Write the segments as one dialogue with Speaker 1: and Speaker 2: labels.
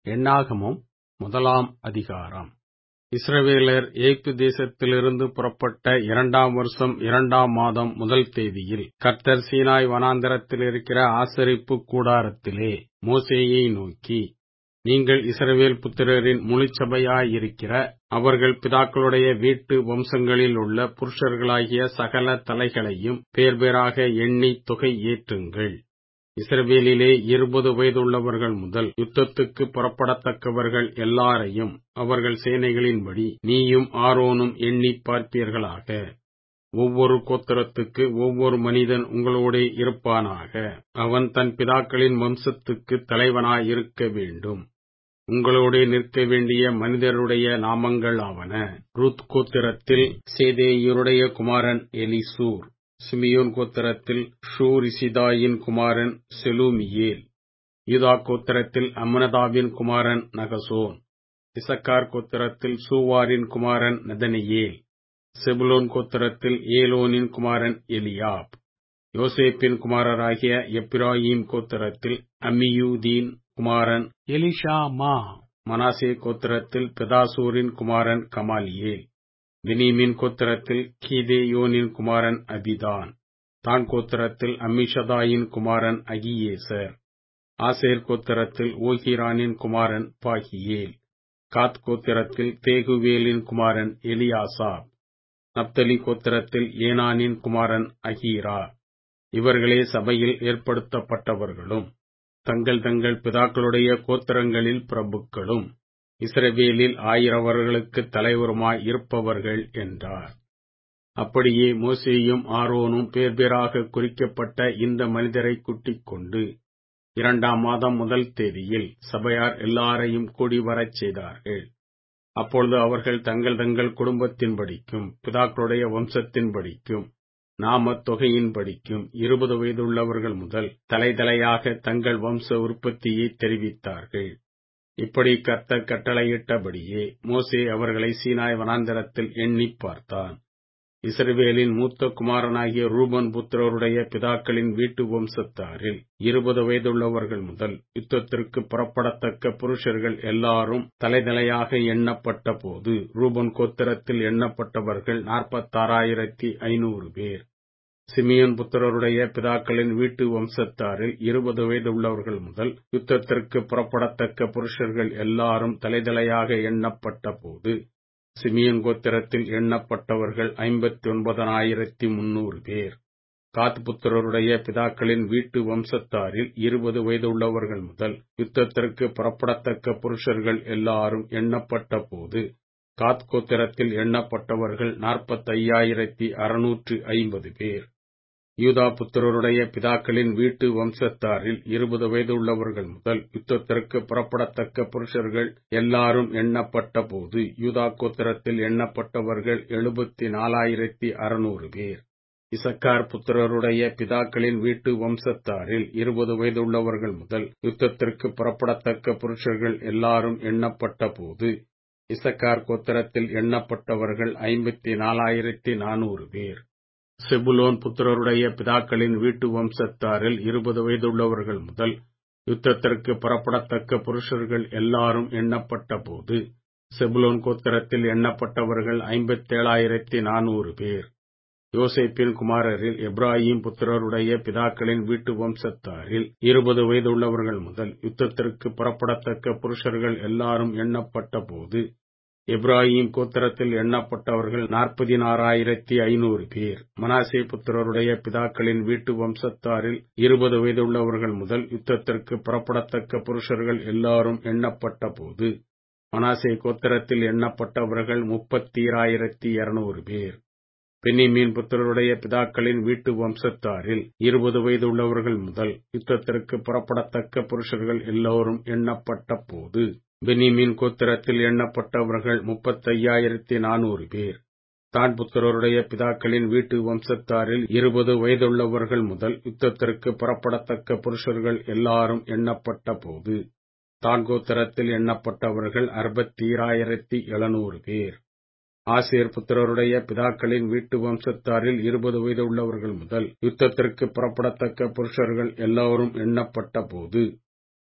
Speaker 1: எண்ணாகமம் முதலாம் அதிகாரம் இஸ்ரவேலர் எகிப்து தேசத்திலிருந்து புறப்பட்ட இரண்டாம் வருஷம் இரண்டாம் மாதம் முதல் தேதியில் கர்த்தர் சீனாய் வனாந்தரத்தில் இருக்கிற ஆசரிப்பு கூடாரத்திலே மோசேயை நோக்கி நீங்கள் இஸ்ரவேல் புத்திரரின் முழுச்சபையாயிருக்கிற அவர்கள் பிதாக்களுடைய வீட்டு வம்சங்களில் உள்ள புருஷர்களாகிய சகல தலைகளையும் பேர் பேராக எண்ணி தொகை ஏற்றுங்கள் இஸ்ரவேலிலே இருபது வயதுள்ளவர்கள் முதல் யுத்தத்துக்கு புறப்படத்தக்கவர்கள் எல்லாரையும் அவர்கள் சேனைகளின்படி நீயும் ஆரோனும் எண்ணி பார்ப்பீர்களாக ஒவ்வொரு கோத்திரத்துக்கு ஒவ்வொரு மனிதன் உங்களோடே இருப்பானாக அவன் தன் பிதாக்களின் வம்சத்துக்கு தலைவனாயிருக்க வேண்டும் உங்களோடே நிற்க வேண்டிய மனிதருடைய நாமங்கள் ஆவன ரூத் கோத்திரத்தில் சேதேயருடைய குமாரன் எலிசூர் சிமியோன் கோத்திரத்தில் ஷூரிசிதாயின் குமாரன் செலூமியேல் யூதா கோத்திரத்தில் அம்மனதாவின் குமாரன் நகசோன் இசக்கார் கோத்திரத்தில் சூவாரின் குமாரன் நதனியேல் செபுலோன் கோத்திரத்தில் ஏலோனின் குமாரன் எலியாப் யோசேப்பின் குமாரராகிய எப்பிராயிம் கோத்திரத்தில் அம்மியூதீன் குமாரன் எலிஷாமா மனாசே கோத்திரத்தில் பெதாசூரின் குமாரன் கமாலியேல் பெனீமின் கோத்திரத்தில் கீதேயோனின் குமாரன் அபிதான் தான் கோத்திரத்தில் அம்மிஷதாயின் குமாரன் அகியேசர் ஆசேர் கோத்திரத்தில் ஓஹிரானின் குமாரன் பாகியேல் காத் கோத்திரத்தில் தேகுவேலின் குமாரன் எலியாசாப் நப்தலி கோத்திரத்தில் ஏனானின் குமாரன் அகீரா இவர்களே சபையில் ஏற்படுத்தப்பட்டவர்களும் தங்கள் தங்கள் பிதாக்களுடைய கோத்திரங்களில் பிரபுக்களும் இஸ்ரவேலில் ஆயிரவர்களுக்கு தலைவருமாய் இருப்பவர்கள் என்றார் அப்படியே மோசேயும் ஆரோனும் பேர் பேராக குறிக்கப்பட்ட இந்த மனிதரை கூட்டிக் கொண்டு இரண்டாம் மாதம் முதல் தேதியில் சபையார் எல்லாரையும் கூடி வரச் செய்தார்கள் அப்பொழுது அவர்கள் தங்கள் தங்கள் குடும்பத்தின்படிக்கும் பிதாக்களுடைய வம்சத்தின்படிக்கும் நாம தொகையின்படிக்கும் இருபது வயதுள்ளவர்கள் முதல் தலை தலையாக தங்கள் வம்ச உற்பத்தியை தெரிவித்தார்கள் இப்படி கர்த்தர் கட்டளையிட்டபடியே மோசே அவர்களை சீனாய் வனாந்தரத்தில் எண்ணி பார்த்தான் இஸ்ரவேலின் மூத்த குமாரனாகிய ரூபன் புத்திரருடைய பிதாக்களின் வீட்டு வம்சத்தாரில் இருபது வயதுள்ளவர்கள் முதல் யுத்தத்திற்கு புறப்படத்தக்க புருஷர்கள் எல்லாரும் தலைநிலையாக எண்ணப்பட்ட போது ரூபன் கோத்திரத்தில் எண்ணப்பட்டவர்கள் நாற்பத்தாறாயிரத்தி ஐநூறு பேர் சிமியன் புத்திரருடைய பிதாக்களின் வீட்டு வம்சத்தாரில் இருபது வயதுள்ளவர்கள் முதல் யுத்தத்திற்கு புறப்படத்தக்க புருஷர்கள் எல்லாரும் தலைதலையாக எண்ணப்பட்ட போது சிமியன் கோத்திரத்தில் எண்ணப்பட்டவர்கள் ஐம்பத்தி ஒன்பதனாயிரத்தி முன்னூறு பேர் காத் புத்திரருடைய பிதாக்களின் வீட்டு வம்சத்தாரில் இருபது வயதுள்ளவர்கள் முதல் யுத்தத்திற்கு புறப்படத்தக்க புருஷர்கள் எல்லாரும் எண்ணப்பட்ட போது காத் கோத்திரத்தில் எண்ணப்பட்டவர்கள் நாற்பத்தையாயிரத்தி அறுநூற்று ஐம்பது பேர் யூதா புத்திரருடைய பிதாக்களின் வீட்டு வம்சத்தாரில் இருபது வயதுள்ளவர்கள் முதல் யுத்தத்திற்கு புறப்படத்தக்க புருஷர்கள் எல்லாரும் எண்ணப்பட்ட போது யூதா கோத்திரத்தில் எண்ணப்பட்டவர்கள் எழுபத்தி நாலாயிரத்தி அறுநூறு பேர் இசக்கார் புத்திரருடைய பிதாக்களின் வீட்டு வம்சத்தாரில் இருபது வயதுள்ளவர்கள் முதல் யுத்தத்திற்கு புறப்படத்தக்க புருஷர்கள் எல்லாரும் எண்ணப்பட்ட போது இசக்கார் கோத்திரத்தில் எண்ணப்பட்டவர்கள் ஐம்பத்தி நாலாயிரத்தி நானூறு பேர் செபுலோன் புத்திரருடைய பிதாக்களின் வீட்டு வம்சத்தாரில் இருபது வயதுள்ளவர்கள் முதல் யுத்தத்திற்கு புறப்படத்தக்க புருஷர்கள் எல்லாரும் எண்ணப்பட்ட போது செபுலோன் கோத்திரத்தில் எண்ணப்பட்டவர்கள் ஐம்பத்தேழாயிரத்தி நானூறு பேர் யோசேப்பின் குமாரரில் எப்ராஹிம் புத்திரருடைய பிதாக்களின் வீட்டு வம்சத்தாரில் இருபது வயதுள்ளவர்கள் முதல் யுத்தத்திற்கு புறப்படத்தக்க புருஷர்கள் எல்லாரும் எண்ணப்பட்ட போது எப்ராஹிம் கோத்திரத்தில் எண்ணப்பட்டவர்கள் நாற்பதினாறாயிரத்தி ஐநூறு பேர் மனாசே புத்திரருடைய பிதாக்களின் வீட்டு வம்சத்தாரில் இருபது வயதுள்ளவர்கள் முதல் யுத்தத்திற்கு புறப்படத்தக்க புருஷர்கள் எல்லாரும் எண்ணப்பட்ட போது மனாசே கோத்திரத்தில் எண்ணப்பட்டவர்கள் முப்பத்தீராயிரத்தி இருநூறு பேர் பென்னிமீன் புத்திரருடைய பிதாக்களின் வீட்டு வம்சத்தாரில் இருபது வயதுள்ளவர்கள் முதல் யுத்தத்திற்கு புறப்படத்தக்க புருஷர்கள் எல்லோரும் எண்ணப்பட்ட போது பெனிமின் கோத்திரத்தில் எண்ணப்பட்டவர்கள் முப்பத்தையாயிரத்தி நானூறு பேர் தான் புத்திரருடைய பிதாக்களின் வீட்டு வம்சத்தாரில் இருபது வயதுள்ளவர்கள் முதல் யுத்தத்திற்கு புறப்படத்தக்க புருஷர்கள் எல்லாரும் எண்ணப்பட்ட போது தான் கோத்திரத்தில் எண்ணப்பட்டவர்கள் அறுபத்தீராயிரத்தி எழுநூறு பேர் ஆசேர் புத்திரருடைய பிதாக்களின் வீட்டு வம்சத்தாரில் இருபது வயதுள்ளவர்கள் முதல் யுத்தத்திற்கு புறப்படத்தக்க புருஷர்கள் எல்லாரும் எண்ணப்பட்ட போது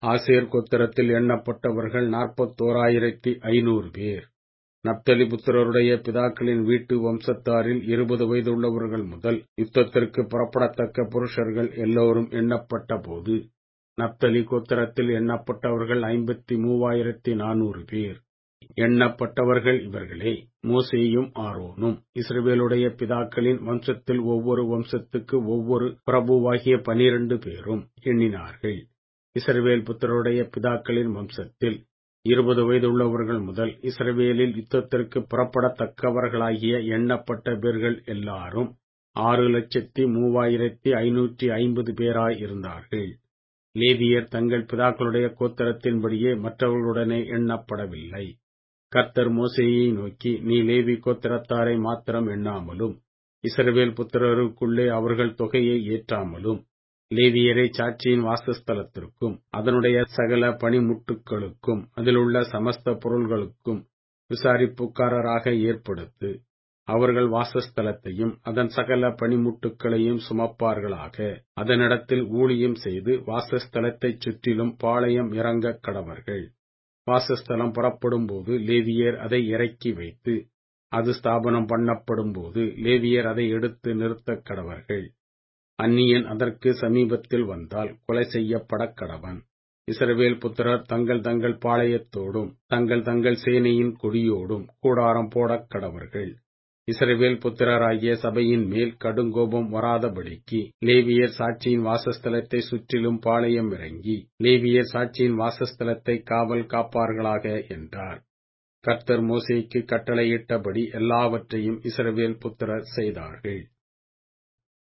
Speaker 1: ஆசேர் கோத்திரத்தில் எண்ணப்பட்டவர்கள் நாற்பத்தோராயிரத்தி ஐநூறு பேர் நப்தலி புத்திரருடைய பிதாக்களின் வீட்டு வம்சத்தாரில் இருபது வயதுள்ளவர்கள் முதல் யுத்தத்திற்கு புறப்படத்தக்க புருஷர்கள் எல்லோரும் எண்ணப்பட்ட போது நப்தலி கோத்திரத்தில் எண்ணப்பட்டவர்கள் ஐம்பத்தி மூவாயிரத்தி நானூறு பேர் எண்ணப்பட்டவர்கள் இவர்களே மோசேயும் ஆரோனும் இஸ்ரவேலுடைய பிதாக்களின் வம்சத்தில் ஒவ்வொரு வம்சத்துக்கு ஒவ்வொரு பிரபுவாகிய பனிரண்டு பேரும் எண்ணினார்கள் இஸ்ரவேல் புத்திரருடைய பிதாக்களின் வம்சத்தில் இருபது வயதுள்ளவர்கள் முதல் இஸ்ரவேலில் யுத்தத்திற்கு புறப்படத்தக்கவர்களாகிய எண்ணப்பட்ட பேர்கள் எல்லாரும் ஆறு லட்சத்தி மூவாயிரத்தி ஐநூற்றி ஐம்பது பேராய் இருந்தார்கள் லேவியர் தங்கள் பிதாக்களுடைய கோத்திரத்தின்படியே மற்றவர்களுடனே எண்ணப்படவில்லை கர்த்தர் மோசேயை நோக்கி நீ லேவி கோத்திரத்தாரை மாத்திரம் எண்ணாமலும் இஸ்ரவேல் புத்திரருக்குள்ளே அவர்கள் தொகையை ஏற்றாமலும் லேவியரை சாட்சியின் வாசஸ்தலத்திற்கும் அதனுடைய சகல பணிமுட்டுக்களுக்கும் அதிலுள்ள சமஸ்த பொருள்களுக்கும் விசாரிப்புக்காரராக ஏற்படுத்து அவர்கள் வாசஸ்தலத்தையும் அதன் சகல பணிமுட்டுக்களையும் சுமப்பார்களாக அதனிடத்தில் ஊழியம் செய்து வாசஸ்தலத்தைச் சுற்றிலும் பாளையம் இறங்கக் கடவர்கள் வாசஸ்தலம் புறப்படும்போது லேவியர் அதை இறக்கி வைத்து அது ஸ்தாபனம் பண்ணப்படும்போது லேவியர் அதை எடுத்து நிறுத்தக் கடவர்கள் அந்நியன் அதற்கு சமீபத்தில் வந்தால் கொலை செய்யப்படக் கடவன் இஸ்ரவேல் புத்திரர் தங்கள் தங்கள் பாளையத்தோடும் தங்கள் தங்கள் சேனையின் கொடியோடும் கூடாரம் போடக் கடவர்கள் இஸ்ரவேல் புத்திரராகிய சபையின் மேல் கடுங்கோபம் வராதபடிக்கு லேவியர் சாட்சியின் வாசஸ்தலத்தை சுற்றிலும் பாளையம் இறங்கி லேவியர் சாட்சியின் வாசஸ்தலத்தை காவல் காப்பார்களாக என்றார் கர்த்தர் மோசேக்கு கட்டளையிட்டபடி எல்லாவற்றையும் இஸ்ரவேல் புத்திரர் செய்தார்கள்